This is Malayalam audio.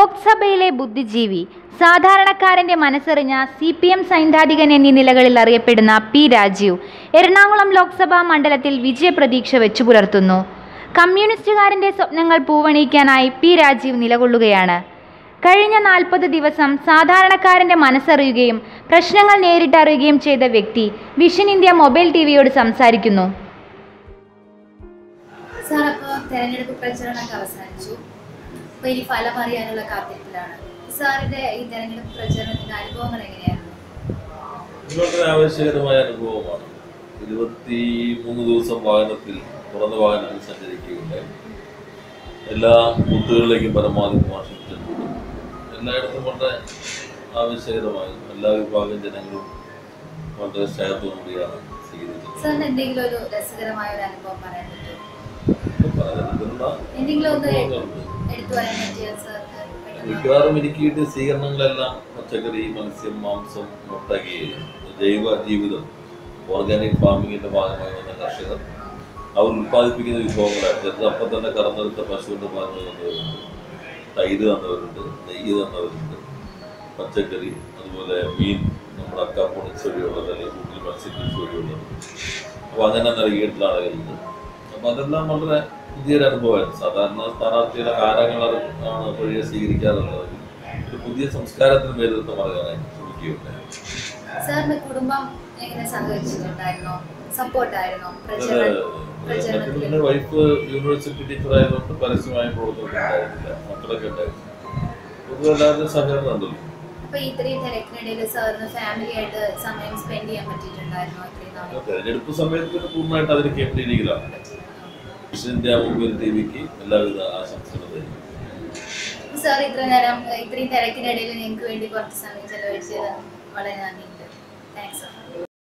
ലോക്സഭയിലെ ബുദ്ധിജീവി സാധാരണക്കാരന്റെ മനസ്സറിഞ്ഞ സി പി എം സൈദ്ധാന്തികൻ എന്നീ നിലകളിൽ അറിയപ്പെടുന്ന പി രാജീവ് എറണാകുളം ലോക്സഭാ മണ്ഡലത്തിൽ വിജയപ്രതീക്ഷ വെച്ചുപുലർത്തുന്നു കമ്മ്യൂണിസ്റ്റുകാരന്റെ സ്വപ്നങ്ങൾ പൂവണിയിക്കാനായി പി രാജീവ് നിലകൊള്ളുകയാണ് കഴിഞ്ഞ നാൽപ്പത് ദിവസം സാധാരണക്കാരന്റെ മനസ്സറിയുകയും പ്രശ്നങ്ങൾ നേരിട്ടറിയുകയും ചെയ്ത വ്യക്തി വിഷൻ ഇന്ത്യ മൊബൈൽ ടി വിയോട് സംസാരിക്കുന്നു സാർ അപ്പോൾ തെരഞ്ഞെടുപ്പ് പ്രചരണമൊക്കെ അവസാനിച്ചു അപ്പോൾ ഇനി ഫലം അറിയാനുള്ള കാത്തിരിപ്പിലാണ് സാറിന്റെ ഈ തെരഞ്ഞെടുപ്പ് പ്രചരണത്തിന്റെ അനുഭവങ്ങൾ എങ്ങനെയായിരുന്നു ഇത് വളരെ ആവശ്യകരമായ അനുഭവമാണ് ഇരുപത്തി മൂന്ന് ദിവസം വാഹനത്തിൽ തുറന്ന വാഹനത്തിൽ സഞ്ചരിക്കുകയുണ്ടായി എല്ലാ ബൂത്തുകളിലേക്കും പരമാവധി പ്രഭാഷണം ചെന്നിട്ടുണ്ട് എല്ലായിടത്തും വളരെ ആവശ്യകരമായി എല്ലാ വിഭാഗം ജനങ്ങളും വളരെ സ്നേഹത്തോടുകൂടിയാണ് സ്വീകരിച്ചത് സാറിന് എന്തെങ്കിലും ഒരു രസകരമായ ഒരു അനുഭവം പറയാൻ പറ്റുമോ പലതരത്തിലുള്ള എന്തെങ്കിലും ഒന്ന് അനുഭവങ്ങളുണ്ട് എടുത്തു പറയാൻ പറ്റിയ സാർക്ക് പെട്ടെന്ന് മിക്കവാറും ഒരുക്കിയിട്ട് സ്വീകരണങ്ങളെല്ലാം പച്ചക്കറി മത്സ്യം മാംസം മുട്ടകി ജൈവ ജീവിതം ഓർഗാനിക് ഫാമിങ്ങിന്റെ ഭാഗമായി വന്ന കർഷകർ അവർ ഉൽപ്പാദിപ്പിക്കുന്ന വിഭവങ്ങളാണ് ചിലത് അപ്പം തന്നെ കറന്നെടുത്ത പശുവിന്റെ പാൽ തന്നവരുണ്ട് തൈര് തന്നവരുണ്ട് നെയ്യ് തന്നവരുണ്ട് പച്ചക്കറി അതുപോലെ മീൻ നമ്മുടെ അക്കാപ്പൊണിച്ച് വഴിയുള്ളത് അല്ലെങ്കിൽ കൂട്ടിൽ മത്സ്യക്കൃഷി വഴിയുള്ളത് അപ്പോൾ അങ്ങനെ നൽകിയിട്ടുള്ള ആളുകളുണ്ട് അപ്പോൾ അതെല്ലാം വളരെ പുതിയൊരു അനുഭവമായിരുന്നു സാധാരണ സ്ഥാനാർത്ഥിയുടെ കാലങ്ങൾ ആണ് വഴിയെ സ്വീകരിക്കാറുള്ളത് ഒരു പുതിയ സംസ്കാരത്തിന് നേതൃത്വം നൽകാനായിട്ട് ശ്രമിക്കുകയുണ്ടായി സാറിന്റെ കുടുംബം എങ്ങനെ സഹകരിച്ചിട്ടുണ്ടായിരുന്നോ സപ്പോർട്ടായിരുന്നോ പ്രചരണ പ്രചരണത്തിൽ പിന്നെ വൈഫ് യൂണിവേഴ്സിറ്റി ടീച്ചർ ആയതുകൊണ്ട് പരസ്യമായ പ്രവർത്തനമൊന്നും ഉണ്ടായിരുന്നില്ല മക്കളൊക്കെ ഉണ്ടായിരുന്നു പൊതുവെ എല്ലാവരുടെയും സഹകരണം ഉണ്ടല്ലോ അപ്പൊ ഇത്രയും തിരക്കിനിടയിൽ സാറിന് ഫാമിലി ആയിട്ട് സമയം സ്പെൻഡ് ചെയ്യാൻ പറ്റിയിട്ടുണ്ടായിരുന്നോ ഇത്രയും നാൾ തെരഞ്ഞെടുപ്പ് സമയത്ത് പിന്നെ പൂർണ്ണമായിട്ട് അതിന് കേന്ദ്രീകരിക്കലാണ് ഇന്ത്യ മൊബൈൽ ടി വിക്ക് എല്ലാവിധ ആശംസകളും തരുന്നു സാർ ഇത്ര നേരം ഏഹ്, ഇത്രയും തിരക്കിനിടയിൽ ഞങ്ങൾക്ക് വേണ്ടി കുറച്ച് സമയം ചെലവഴിച്ചത് വളരെ നന്ദിയുണ്ട് താങ്ക്സ് സാർ